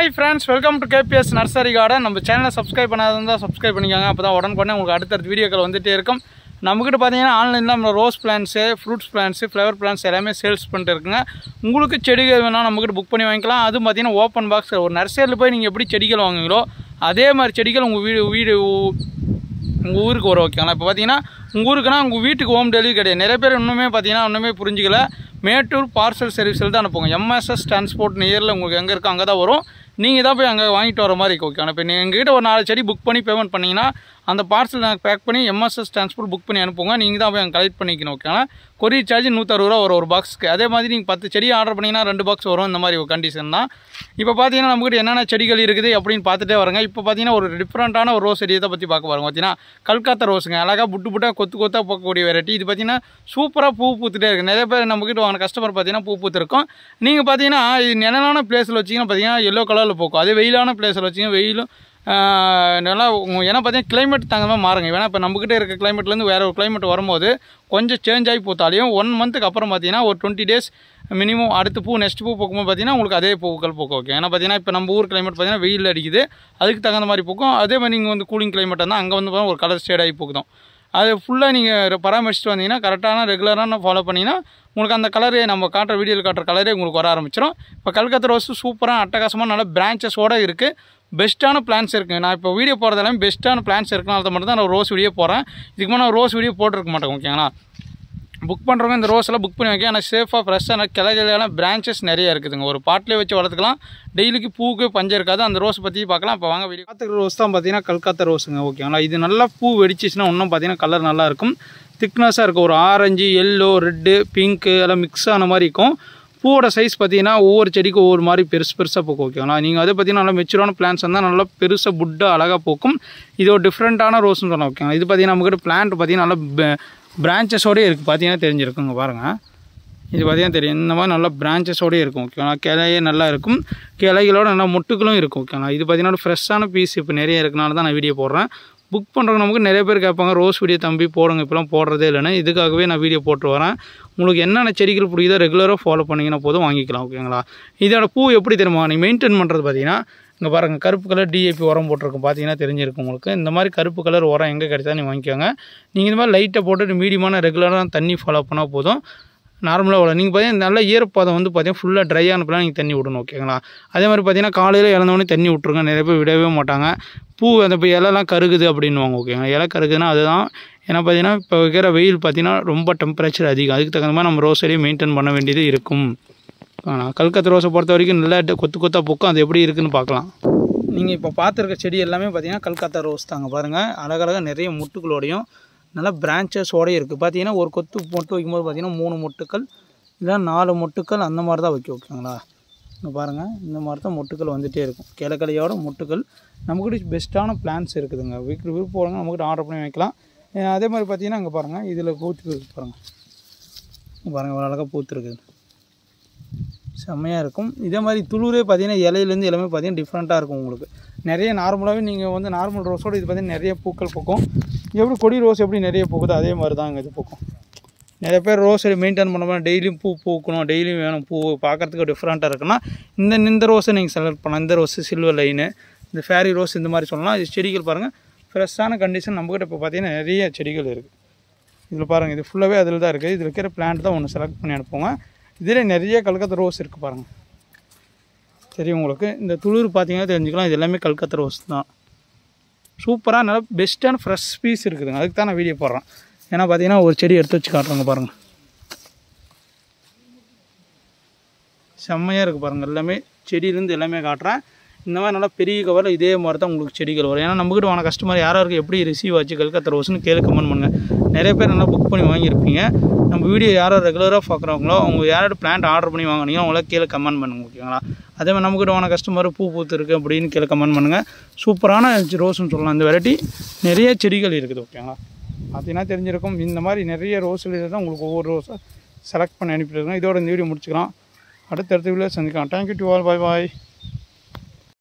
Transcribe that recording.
hi friends welcome to KPS nursery garden நம்ம சேனலை subscribe பண்ணாதான் சப்ஸ்கிரைப் பண்ணிக்கோங்க அப்போ தான் உடனுக்குடனே உங்களுக்கு அடுத்தடுத்த வீடியோக்கள் வந்துட்டே இருக்கும் நம்மக்கிட்ட பார்த்தீங்கன்னா ஆன்லைனில் நம்ம rose plants fruits plants flower plants எல்லாமே சேல்ஸ் பண்ணிட்டு இருக்குங்க உங்களுக்கு செடிகள் வேணால் நம்மக்கிட்ட புக் பண்ணி வாங்கிக்கலாம் அது பார்த்தீங்கன்னா ஓப்பன் பாக்ஸ் ஒரு நர்சரியில் போய் நீங்கள் எப்படி செடிகள் வாங்குவீங்களோ அதே மாதிரி செடிகள் உங்கள் வீடு வீடு உங்கள் ஊருக்கு வரும் ஓகேங்களா இப்போ பார்த்தீங்கன்னா உங்கள் ஊருக்குன்னா உங்கள் வீட்டுக்கு ஹோம் டெலிவரி கிடையாது நிறைய பேர் இன்னுமே பார்த்தீங்கன்னா இன்னுமே புரிஞ்சிக்கல மேட்டூர் பார்சல் சர்வீஸில் தான் அனுப்புங்க எம்எஸ்எஸ் டிரான்ஸ்போர்ட் நியரில் உங்களுக்கு எங்கே இருக்கோ அங்கே தான் வரும் நீங்கள் தான் போய் அங்கே வாங்கிட்டு வர மாதிரி இருக்கும் ஓகே இப்போ நீங்கள் எங்ககிட்ட ஒரு நாலு செடி புக் பண்ணி பேமெண்ட் பண்ணிங்கன்னா அந்த பார்சல் நாங்கள் பேக் பண்ணி எம்எஸ்எஸ் டிரான்ஸ்போர்ட் புக் பண்ணி அனுப்புங்க நீங்கள் தான் போய் அங்கே கலெக்ட் பண்ணிக்கணும் ஓகேங்களா கொரியர் சார்ஜ் நூற்றறுபது ரூபா வரும் ஒரு பாக்ஸ்க்கு அதே மாதிரி நீங்கள் பத்து செடி ஆர்டர் பண்ணிங்கன்னா ரெண்டு பாக்ஸ் வரும் இந்த மாதிரி ஒரு கண்டிஷன் தான் இப்போ பார்த்தீங்கன்னா நம்மகிட்ட என்னென்ன செடிகள் இருக்குது அப்படின்னு பார்த்துட்டே வரங்க இப்போ பார்த்தீங்கன்னா ஒரு டிஃப்ரெண்ட்டான ஒரு ரோஸ் செடியை தான் பற்றி பார்க்க பாருங்க பார்த்தீங்கன்னா கல்கத்தா ரோஸுங்க அழகாக புட்டு புட்டாக கொத்து கொத்தாக போக்கக்கூடிய வெரைட்டி இது பார்த்தீங்கன்னா சூப்பராக பூ பூத்துட்டே இருக்குது நிறைய பேர் நம்மக்கிட்ட வாங்கின கஸ்டமர் பார்த்தீங்கன்னா பூ பூத்துருக்கும் நீங்கள் பார்த்தீங்கன்னா இது நிழலான பிளேஸில் வச்சிங்கன்னா பார்த்தீங்கன்னா எல்லோ கலரில் போக்கும் அதே வெயிலான பிளேஸில் வச்சிங்கன்னா வெயிலும் ஆஹ், நல்லா உங்க- ஏன்னா பார்த்தீங்கன்னா கிளைமேட் தகுந்த மாதிரி மாறுங்க ஏன்னா இப்போ நம்மக்கிட்ட இருக்க கிளைமேட்லேருந்து வேறு ஒரு கிளைமேட் வரும்போது கொஞ்சம் சேஞ்ச் ஆகி போத்தாலையும் ஒன் மந்த்துக்கு அப்புறம் பார்த்தீங்கன்னா ஒரு டுவெண்ட்டி டேஸ் மினிமம் அடுத்த பூ நெக்ஸ்ட் பூ பூக்கும்போது பார்த்தீங்கன்னா உங்களுக்கு அதே பூக்கள் பூக்கும் ஓகே ஏன்னா பார்த்தீங்கன்னா இப்போ நம்ம ஊர் கிளைமேட் பார்த்தீங்கன்னா வெயில் அடிக்குது அதுக்கு தகுந்த மாதிரி பூக்கும் அதே மாதிரி நீங்கள் வந்து கூலிங் கிளைமேட் இருந்தால் அங்கே வந்து பார்த்தா ஒரு கலர் ஷேட் ஆகி பூக்குதும் அது ஃபுல்லாக நீங்கள் பராமரிச்சுட்டு வந்தீங்கன்னா கரெக்டான ரெகுலரான ஃபாலோ பண்ணிங்கன்னா உங்களுக்கு அந்த கலரே நம்ம காட்டுற வீடியோவில் காட்டுற கலரே உங்களுக்கு வர ஆரம்பிச்சிடும் இப்போ கல்கத்தா ரோஸ் சூப்பராக அட்டகாசமாக நல்ல பிரான்ச்சஸோடு இருக்குது பெஸ்ட்டான பிளான்ஸ் இருக்குங்க நான் இப்போ வீடியோ போகிறது எல்லாமே பெஸ்ட்டான பிளான்ஸ் இருக்கனால மட்டும் தான் நான் ரோஸ் வீடியோ போகிறேன் இதுக்கு முன்னாடி ரோஸ் வீடியோ போட்டிருக்க மாட்டேன் ஓகேங்களா புக் பண்ணுறவங்க இந்த ரோஸ் எல்லாம் புக் பண்ணி வைக்க ஆனால் சேஃபாக ஃப்ரெஷ்ஷான கிளைகளெல்லாம் பிரான்ச்சஸ் நிறைய இருக்குதுங்க ஒரு பாட்டிலே வச்சு வளர்த்துக்கலாம் டெய்லிக்கு பூவுக்கு பஞ்சம் இருக்காது அந்த ரோஸ் பற்றி பார்க்கலாம் இப்போ வாங்க வீடியோ பார்த்துக்கிற ரோஸ் தான் பார்த்தீங்கன்னா கல்கத்தா ரோஸுங்க ஓகேங்களா இது நல்லா பூ வெடிச்சிச்சுன்னா இன்னும் பார்த்தீங்கன்னா கலர் நல்லா இருக்கும் திக்னஸாக இருக்கும் ஒரு ஆரஞ்சு எல்லோ ரெட்டு பிங்க்கு எல்லாம் மிக்ஸ் ஆன மாதிரி இருக்கும் பூவோட சைஸ் பார்த்தீங்கன்னா ஒவ்வொரு செடிக்கும் ஒவ்வொரு மாதிரி பெருசு பெருசாக பூக்கும் ஓகேங்களா நீங்கள் அதை பார்த்தீங்கன்னா நல்லா மெச்சூரான பிளான்ஸ் இருந்தால் நல்லா பெருசாக புட்டாக அழகாக பூக்கும் இது ஒரு டிஃப்ரெண்ட்டான ரோஸ்னு சொல்லலாம் ஓகேங்களா இது பார்த்தீங்கன்னா நம்மக்கிட்ட பிளான்ட் பார்த்தீங்கன்னா நல்லா பிரான்ச்சஸோடய இருக்குது பார்த்தீங்கன்னா தெரிஞ்சிருக்குங்க பாருங்கள் இது பார்த்தீங்கன்னா தெரியும் இந்த மாதிரி நல்லா பிரான்ச்சஸோடய இருக்கும் ஓகேங்களா கிளையே நல்லா இருக்கும் கிளைகளோட நல்லா மொட்டுகளும் இருக்கும் ஓகேங்களா இது பார்த்தீங்கன்னா ஃப்ரெஷ்ஷான பீஸ் இப்போ நிறைய இருக்கனால தான் நான் வீடியோ போடுறேன் புக் பண்ணுறவங்க நமக்கு நிறைய பேர் கேட்பாங்க ரோஸ் வீடியோ தம்பி போடுங்க இப்போலாம் போடுறதே இல்லைன்னு இதுக்காகவே நான் வீடியோ போட்டு வரேன் உங்களுக்கு என்னென்ன செடிகள் பிடிக்குதோ ரெகுலராக ஃபாலோ பண்ணிங்கன்னா போதும் வாங்கிக்கலாம் ஓகேங்களா இதோட பூ எப்படி தெரியுமா நீ மெயின்டைன் பண்ணுறது பார்த்தீங்கன்னா இங்கே பாருங்கள் கருப்பு கலர் டிஏபி உரம் போட்டிருக்கும் பார்த்தீங்கன்னா தெரிஞ்சிருக்கும் உங்களுக்கு இந்த மாதிரி கருப்பு கலர் உரம் எங்கே கிடைச்சா நீ வாங்கிக்கோங்க நீங்கள் இந்த மாதிரி லைட்டை போட்டுட்டு மீடியமான ரெகுலராக தண்ணி ஃபாலோ பண்ணால் போதும் நார்மலாக விட நீங்கள் பார்த்தீங்கன்னா நல்ல ஈரப்பதம் வந்து பார்த்தீங்கன்னா ஃபுல்லாக ட்ரை ஆனப்பெல்லாம் நீங்கள் தண்ணி விடணும் ஓகேங்களா அதே மாதிரி பார்த்தீங்கன்னா காலையில் இறந்தவொடனே தண்ணி விட்ருங்க நிறைய பேர் விடவே மாட்டாங்க பூ அந்த இப்போ இலைலாம் கருகுது அப்படின்னுவாங்க ஓகேங்களா இலை கருகுதுன்னா அதுதான் ஏன்னா பார்த்தீங்கன்னா இப்போ வைக்கிற வெயில் பார்த்தீங்கன்னா ரொம்ப டெம்பரேச்சர் அதிகம் அதுக்கு தகுந்த மாதிரி நம்ம ரோஸ் செடியை மெயின்டைன் பண்ண வேண்டியது இருக்கும் ஆனால் கல்கத்து ரோஸை பொறுத்த வரைக்கும் நல்லா ட- கொத்து கொத்தாக பூக்கும் அது எப்படி இருக்குன்னு பார்க்கலாம் நீங்கள் இப்போ பார்த்துருக்க செடி எல்லாமே பார்த்தீங்கன்னா கல்கத்தா ரோஸ் தாங்க பாருங்கள் அழகழகாக நிறைய முட்டுகளோடையும் நல்லா பிரான்ச்சஸோடய இருக்குது பார்த்தீங்கன்னா ஒரு கொத்து மொட்டு வைக்கும்போது பார்த்தீங்கன்னா மூணு மொட்டுக்கள் இல்லை நாலு மொட்டுக்கள் அந்த மாதிரி தான் வைக்க ஓகேங்களா இங்கே பாருங்கள் இந்த மாதிரி தான் மொட்டுக்கள் வந்துகிட்டே இருக்கும் கிளக்கலையோட மொட்டுக்கள் நம்மக்கிட்ட பெஸ்ட்டான பிளான்ஸ் இருக்குதுங்க வீட்டில் விருப்பம் போடுங்க நம்மக்கிட்ட ஆர்டர் பண்ணி வைக்கலாம் அஹ் அதே மாதிரி பார்த்தீங்கன்னா இங்கே பாருங்கள் இதில் பூத்து இருக்கு பாருங்கள் இங்க பாருங்கள் இவ்வளோ அழகாக பூத்துருக்குது செம்மையாக இருக்கும் இதே மாதிரி துளுரே பார்த்தீங்கன்னா இலையிலேருந்து எல்லாமே பார்த்தீங்கன்னா டிஃப்ரெண்ட்டாக இருக்கும் உங்களுக்கு நிறைய நார்மலாகவே நீங்கள் வந்து நார்மல் ரோஸோடு இது பார்த்தீங்கன்னா நிறைய பூக்கள் பூக்கும் எப்படி கொடி ரோஸ் எப்படி நிறைய பூக்குதோ அதே மாதிரி தான் இங்கே இது பூக்கும் நிறைய பேர் ரோஸ் மெயின்டைன் பண்ணாமல் டெய்லியும் பூ பூக்கணும் டெய்லியும் வேணும் பூ பார்க்குறதுக்கு டிஃப்ரெண்ட்டாக இருக்குன்னா இந்த இந்த ரோஸை நீங்கள் செலக்ட் பண்ணலாம் இந்த ரோஸு சில்வர் லைனு இந்த ஃபேரி ரோஸ் இந்த மாதிரி சொல்லலாம் இது செடிகள் பாருங்கள் ஃப்ரெஷ்ஷான கண்டிஷன் நம்மக்கிட்ட இப்போ பார்த்தீங்கன்னா நிறைய செடிகள் இருக்குது இதில் பாருங்கள் இது ஃபுல்லாகவே அதில் தான் இருக்குது இதில் இருக்கிற பிளான்ட் தான் ஒன்று செலக்ட் பண்ணி அனுப்புங்க இதில் நிறைய கல்கத்தா ரோஸ் இருக்குது பாருங்கள் தெரியும் உங்களுக்கு இந்த துளிர் பார்த்தீங்கன்னா தெரிஞ்சுக்கலாம் இது எல்லாமே கல்கத்தா ரோஸ் தான் சூப்பராக நல்லா பெஸ்ட்டான ஃப்ரெஷ் பீஸ் இருக்குதுங்க அதுக்கு தான் நான் வீடியோ போடுறேன் ஏன்னா பார்த்தீங்கன்னா ஒரு செடி எடுத்து வச்சு காட்டுறேங்க பாருங்கள் செம்மையாக இருக்குது பாருங்கள் எல்லாமே செடியிலேருந்து எல்லாமே காட்டுறேன் இந்த மாதிரி நல்லா பெரிய கவரில் இதே மாதிரி தான் உங்களுக்கு செடிகள் வரும் ஏன்னா நம்மக்கிட்ட வாங்க கஸ்டமர் யாராருக்கு எப்படி ரிசீவ் ஆச்சு கல்கத்தா ரோஸ்னு கேளு கமெண்ட் பண்ணுங்கள் நிறைய பேர் நல்லா புக் பண்ணி வாங்கியிருப்பீங்க நம்ம வீடியோ யாரோ ரெகுலராக பார்க்குறவங்களோ அவங்க யாரோட பிளான்ட் ஆர்டர் பண்ணி வாங்கினீங்க அவங்கள கீழே கமெண்ட் பண்ணுங்க ஓகேங்களா அதே மாதிரி நம்மக்கிட்ட வாங்க கஸ்டமர் பூ பூத்து இருக்குது அப்படின்னு கீழே கமெண்ட் பண்ணுங்கள் சூப்பரான ரோஸ்னு சொல்லலாம் இந்த வெரைட்டி நிறைய செடிகள் இருக்குது ஓகேங்களா பார்த்தீங்கன்னா தெரிஞ்சிருக்கும் இந்த மாதிரி நிறைய ரோஸில் தான் உங்களுக்கு ஒவ்வொரு ரோஸாக செலக்ட் பண்ணி அனுப்பிட்டுருக்கோம் இதோட இந்த வீடியோ முடிச்சுக்கலாம் அடுத்த அடுத்த வீடியோ சந்திக்கலாம் thank you to all bye bye